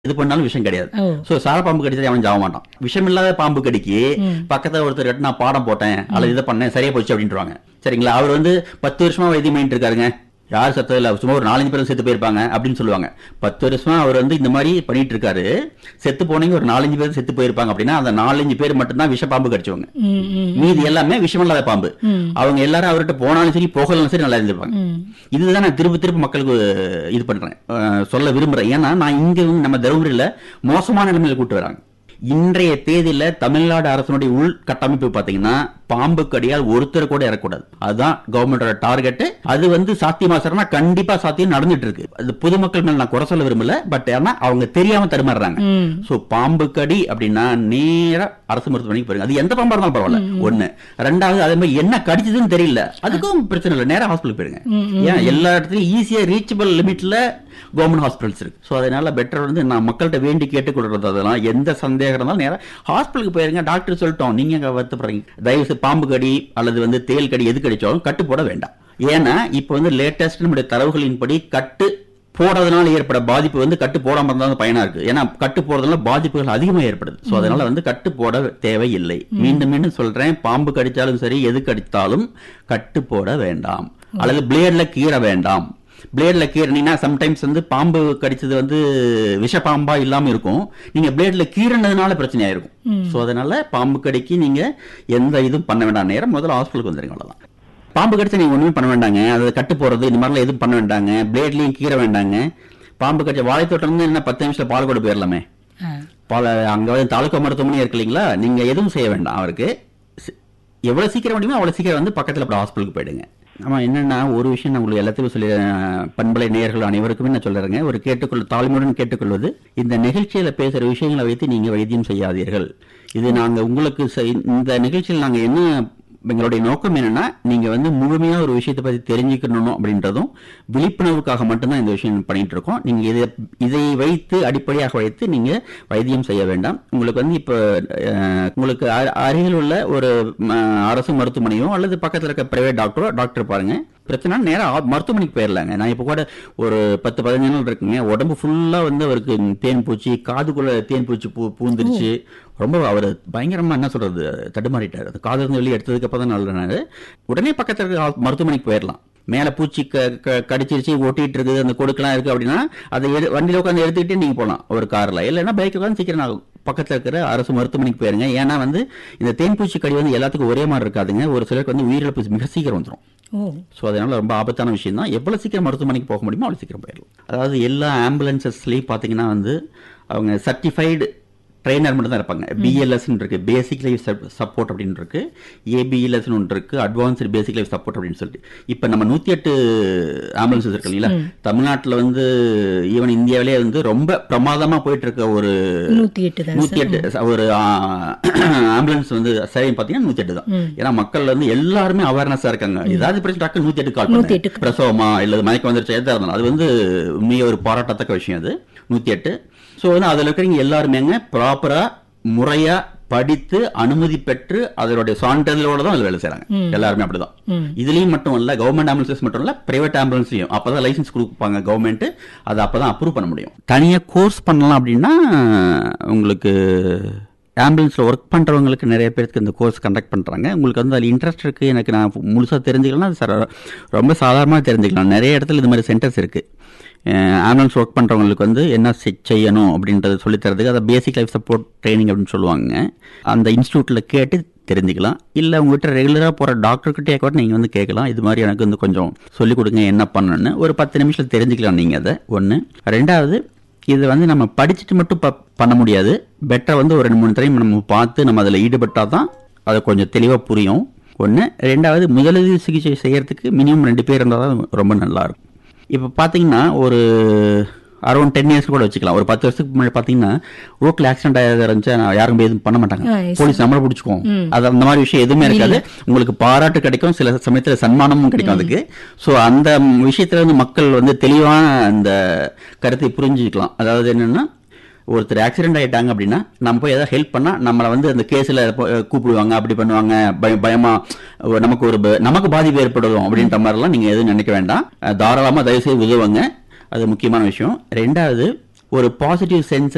இது பண்ணாலும் விஷம் கிடையாது ஓ. சோ சார பாம்பு கடிச்சா அவன் சாக மாட்டான் விஷம் இல்லாத பாம்பு கடிக்கு பக்கத்துல ஒருத்தர் கிட்ட நான் பாடம் போட்டேன் அல்லது இதை பண்ணேன் சரியா போச்சு அப்படின்றாங்க சரிங்களா அவர் வந்து பத்து வருஷமா வைத்தியம் பண்ணிட்டு இருக்காருங்க யார் செத்தது இல்ல சும்மா ஒரு நாலஞ்சு பேரும் செத்து போயிருப்பாங்க அப்படின்னு சொல்லுவாங்க பத்து வருஷமா அவர் வந்து இந்த மாதிரி பண்ணிட்டு இருக்காரு செத்து போனீங்க ஒரு நாலஞ்சு பேர் செத்து போயிருப்பாங்க அப்படின்னா அந்த நாலஞ்சு பேர் மட்டும்தான் விஷ பாம்பு கடிச்சவங்க ம், ம், மீதி எல்லாமே விஷம் இல்லாத பாம்பு ம். அவங்க எல்லாரும் அவர்கிட்ட போனாலும் சரி போகலாம் சரி நல்லா இருந்திருப்பாங்க ம். இதுதான் நான் திரும்ப திரும்ப மக்களுக்கு இது பண்றேன் அஹ் சொல்ல விரும்புறேன் ஏன்னா நான் இங்க வந்து நம்ம தருமபுரியில மோசமான நிலைமையில கூட்டு வராங்க இன்றைய தேதியில தமிழ்நாடு அரசனுடைய உள்கட்டமைப்பு பாத்தீங்கன்னா பாம்பு கடியால் ஒருத்தர் கூட இறக்கூடாது அதுதான் கவர்மெண்டோட டார்கெட் அது வந்து சாத்தியமா சார்னா கண்டிப்பா சாத்தியம் நடந்துட்டு இருக்கு அது பொதுமக்கள் மேல நான் குறை சொல்ல விரும்பல பட் ஆனா அவங்க தெரியாம தடுமாறுறாங்க ம். சோ பாம்பு கடி அப்படின்னா நேரா அரசு மருத்துவமனைக்கு போயிருங்க அது எந்த பாம்பா இருந்தாலும் பரவாயில்ல ஒண்ணு ரெண்டாவது அதே மாதிரி என்ன கடிச்சதுன்னு தெரியல அதுக்கும் பிரச்சனை இல்லை நேரா ஹாஸ்பிட்டல் போயிருங்க ஏன் எல்லா இடத்துலயும் ஈஸியா ரீச்சபிள் லிமிட்ல கவர்மெண்ட் ஹாஸ்பிட்டல்ஸ் இருக்கு சோ அதனால பெட்டர் வந்து நான் மக்கள்கிட்ட வேண்டி கேட்டுக்கொள்றது அதெல்லாம் எந்த சந்தேகம் இருந்தாலும் நேரா ஹாஸ்பிட்டலுக்கு போயிருங்க டாக்டர் சொல்லிட்டோம் நீங்க அங்க வருத்தப்படுறீங்க தயவு செய்து பாம்பு கடி அல்லது வந்து தேல் கடி எது கடிச்சாலும் கட்டு போட வேண்டாம் ஏன்னா இப்போ வந்து லேட்டஸ்ட் நம்முடைய தரவுகளின்படி கட்டு போடுறதுனால ஏற்பட பாதிப்பு வந்து கட்டு போடாம இருந்தா தான் பயனா இருக்கு ஏன்னா கட்டு போடுறதுனால பாதிப்புகள் அதிகமா ஏற்படுது சோ அதனால வந்து கட்டு போட தேவையில்லை மீண்டும் மீண்டும் சொல்றேன் பாம்பு கடிச்சாலும் சரி எது கடித்தாலும் கட்டு போட வேண்டாம் அல்லது பிளேட்ல கீற வேண்டாம் பிளேட்ல கீறினீங்கன்னா சம்டைம்ஸ் வந்து பாம்பு கடிச்சது வந்து விஷ பாம்பா இல்லாம இருக்கும் நீங்க பிளேட்ல கீறினதுனால பிரச்சனையா இருக்கும் சோ அதனால பாம்பு கடிக்கு நீங்க எந்த இதுவும் பண்ண வேண்டாம் நேரம் முதல்ல ஹாஸ்பிட்டலுக்கு வந்துருங்க அவ்வளவுதான் பாம்பு கடிச்சா நீங்க ஒண்ணுமே பண்ண வேண்டாங்க அது கட்டு போறது இந்த மாதிரிலாம் எதுவும் பண்ண வேண்டாங்க பிளேட்லயும் கீற வேண்டாங்க பாம்பு கடிச்ச வாழைத்தோட்டம் இருந்து என்ன பத்து நிமிஷத்துல பால் கூட போயிடலாமே ஆ. பல அங்க வந்து தாலுக்கா மருத்துவமனை இருக்கு இல்லைங்களா நீங்க எதுவும் செய்ய வேண்டாம் அவருக்கு சி- எவ்வளவு சீக்கிரம் முடியுமோ அவ்வளவு சீக்கிரம் வந்து பக்கத்துல அப்படி ஹாஸ்பிட்டலுக்கு போயிடுங்க ஆமா என்னன்னா ஒரு விஷயம் நான் உங்களுக்கு எல்லாத்தையும் சொல்லி அஹ், பண்பலை நேயர்கள் அனைவருக்குமே நான் சொல்லுறேங்க ஒரு கேட்டுக்கொள் தாழ்மையுடன் கேட்டுக்கொள்வது இந்த நிகழ்ச்சியில பேசுற விஷயங்களை வைத்து நீங்க வைத்தியம் செய்யாதீர்கள் இது நாங்க உங்களுக்கு செய்- இந்த நிகழ்ச்சியில் நாங்க என்ன எங்களுடைய நோக்கம் என்னன்னா நீங்க வந்து முழுமையா ஒரு விஷயத்தை பத்தி தெரிஞ்சுக்கணும் அப்படின்றதும் விழிப்புணர்வுக்காக மட்டும்தான் இந்த விஷயம் பண்ணிட்டு இருக்கோம் நீங்க இதை இதை வைத்து அடிப்படையாக வைத்து நீங்க வைத்தியம் செய்ய வேண்டாம் உங்களுக்கு வந்து இப்ப அஹ், உங்களுக்கு அ- அருகில் உள்ள ஒரு ம, அரசு மருத்துவமனையோ அல்லது பக்கத்துல இருக்க பிரைவேட் டாக்டரோ டாக்டர் பாருங்க பிரச்சனை நேரா ஆ- மருத்துவமனைக்கு போயிடலாங்க நான் இப்ப கூட ஒரு பத்து பதினஞ்சு நாள் இருக்குங்க உடம்பு ஃபுல்லா வந்து அவருக்கு தேன் பூச்சி காதுக்குள்ள தேன் பூச்சி பூ பூந்துருச்சு ரொம்ப அவர் பயங்கரமா என்ன சொல்றது தடுமாறிட்டார் அந்த காது இருந்து வெளியே எடுத்ததுக்கு அப்புறம் தான் நல்லது உடனே பக்கத்துல இருக்க ஹா- மருத்துவமனைக்கு போயிடலாம் மேல பூச்சி க- க- கடிச்சிருச்சு ஒட்டிட்டு இருக்குது அந்த கொடுக்கலாம் இருக்கு அப்படின்னா அதை எடு- வண்டியில உட்காந்து எடுத்துக்கிட்டே நீங்க போகலாம் ஒரு கார்ல இல்லைன்னா பைக்ல உட்காந்து சீக்கிரம் ஆகும் பக்கத்துல இருக்கிற அரசு மருத்துவமனைக்கு போயிருங்க ஏன்னா வந்து இந்த தேன்பூச்சி கடி வந்து எல்லாத்துக்கும் ஒரே மாதிரி இருக்காதுங்க ஒரு சிலருக்கு வந்து உயிரிழப்பு மிக சீக்கிரம் வந்துடும் ஓ ஸோ அதனால ரொம்ப ஆபத்தான விஷயம் தான் எவ்வளோ சீக்கிரம் மருத்துவமனைக்கு போக முடியுமோ அவ்வளோ சீக்கிரம் போயிடலாம் அதாவது எல்லா ஆம்புலன்சஸ்லேயும் பார்த்தீங்கன்னா வந்து அவங்க சர்டிஃபைடு ட்ரெயினர் மட்டும் தான் இருப்பாங்க பிஎல்எஸ் இருக்கு பேசிக் லைஃப் சப்போர்ட் அப்படின்னு இருக்கு ஏபிஎல்எஸ் ஒன்று இருக்கு அட்வான்ஸ்டு பேசிக் லைஃப் சப்போர்ட் அப்படின்னு சொல்லிட்டு இப்போ நம்ம நூற்றி எட்டு ஆம்புலன்சஸ் இருக்கு இல்லைங்களா தமிழ்நாட்டில் வந்து ஈவன் இந்தியாவிலே வந்து ரொம்ப பிரமாதமா போயிட்டு இருக்க ஒரு நூத்தி எட்டு தான் நூத்தி எட்டு ச- ஒரு ஆம்புலன்ஸ் வந்து சேவை பாத்தீங்கன்னா நூத்தி எட்டு தான் ஏன்னா மக்கள் வந்து எல்லாருமே அவேர்னஸா இருக்காங்க ஏதாவது பிரச்சனை டாக்டர் நூத்தி எட்டு கால் நூத்தி பண்ணுங்க பிரசவமா இல்ல மயக்கம் வந்துருச்சு எதா இருந்தாலும் அது வந்து உண்மையை ஒரு பாராட்டத்தக்க விஷயம் அது நூத்தி எட்டு ஸோ வந்து அதுல இருக்கிறவங்க எல்லாருமேங்க ப்ராப்பரா முறையா படித்து அனுமதி பெற்று அதனுடைய சான்றிதழோட தான் அதுல வேலை செய்றாங்க எல்லாருமே அப்படிதான் இதுலயும் மட்டும் இல்ல கவர்மெண்ட் ஆம்புலன்சஸ் மட்டும் இல்ல பிரைவேட் ஆம்புலன்ஸ்லயும் அப்பதான் லைசன்ஸ் கொடுப்பாங்க கவர்மெண்ட் அதை அப்பதான் அப்ரூவ் பண்ண முடியும் தனியா கோர்ஸ் பண்ணலாம் அப்படின்னா உங்களுக்கு ஆம்புலன்ஸில் ஒர்க் பண்ணுறவங்களுக்கு நிறைய பேருக்கு இந்த கோர்ஸ் கண்டக்ட் பண்ணுறாங்க உங்களுக்கு வந்து அதில் இன்ட்ரெஸ்ட் இருக்குது எனக்கு நான் முழுசாக தெரிஞ்சுக்கலன்னா அது சார் ரொம்ப சாதாரணமாக தெரிஞ்சுக்கலாம் நிறைய இடத்துல இது மாதிரி சென்டர்ஸ் இருக்குது ஆம்புலன்ஸ் ஒர்க் பண்ணுறவங்களுக்கு வந்து என்ன செ- செய்யணும் அப்படின்றத சொல்லித் தரதுக்கு அதை பேசிக் லைஃப் சப்போர்ட் ட்ரைனிங் அப்படின்னு சொல்லுவாங்க அந்த இன்ஸ்டியூட்டில் கேட்டு தெரிஞ்சுக்கலாம் இல்லை உங்ககிட்ட ரெகுலராக போகிற டாக்டர்கிட்டே கூட நீங்கள் வந்து கேட்கலாம் இது மாதிரி எனக்கு வந்து கொஞ்சம் சொல்லிக் கொடுங்க என்ன பண்ணணும்னு ஒரு பத்து நிமிஷத்தில் தெரிஞ்சுக்கலாம் நீங்கள் அதை ஒன்று ரெண்டாவது இது வந்து நம்ம படிச்சுட்டு மட்டும் ப- பண்ண முடியாது பெட்டர் வந்து ஒரு ரெண்டு மூணு டைம் நம்ம பார்த்து நம்ம அதில் ஈடுபட்டால் தான் அது கொஞ்சம் தெளிவாக புரியும் ஒன்று ரெண்டாவது முதலுதவி சிகிச்சை செய்யறதுக்கு மினிமம் ரெண்டு பேர் இருந்தால் தான் ரொம்ப நல்லா இருக்கும் இப்போ பார்த்தீங்கன்னா ஒரு அரௌண்ட் டென் இயர்ஸ் கூட வச்சுக்கலாம் ஒரு பத்து வருஷத்துக்கு முன்னாடி பார்த்தீங்கன்னா ரோட்ல ஆக்சிடென்ட் ஆகிறது இருந்துச்சு நான் யாரும் போய் எதுவும் பண்ண மாட்டாங்க ஆ, yes. போலீஸ் நம்மளை பிடிச்சிக்குவோம் அது அந்த மாதிரி விஷயம் எதுவுமே இருக்காது உங்களுக்கு பாராட்டு கிடைக்கும் சில சமயத்துல சன்மானமும் கிடைக்கும் அதுக்கு சோ அந்த விஷயத்துல வந்து மக்கள் வந்து தெளிவான அந்த கருத்தை புரிஞ்சுக்கலாம் அதாவது என்னன்னா ஒருத்தர் ஆக்சிடென்ட் ஆயிட்டாங்க அப்படின்னா நம்ம போய் ஏதாவது ஹெல்ப் பண்ணா நம்மளை வந்து அந்த கேஸ்ல கூப்பிடுவாங்க அப்படி பண்ணுவாங்க பய பயமா ஒரு நமக்கு ஒரு ப- நமக்கு பாதிப்பு ஏற்படும் அப்படின்ற மாதிரிலாம் நீங்க எதுவும் நினைக்க வேண்டாம் அஹ் தாராளமா தயவு செய்து உதவுங்க அது முக்கியமான விஷயம் ரெண்டாவது ஒரு பாசிட்டிவ் சென்ஸ்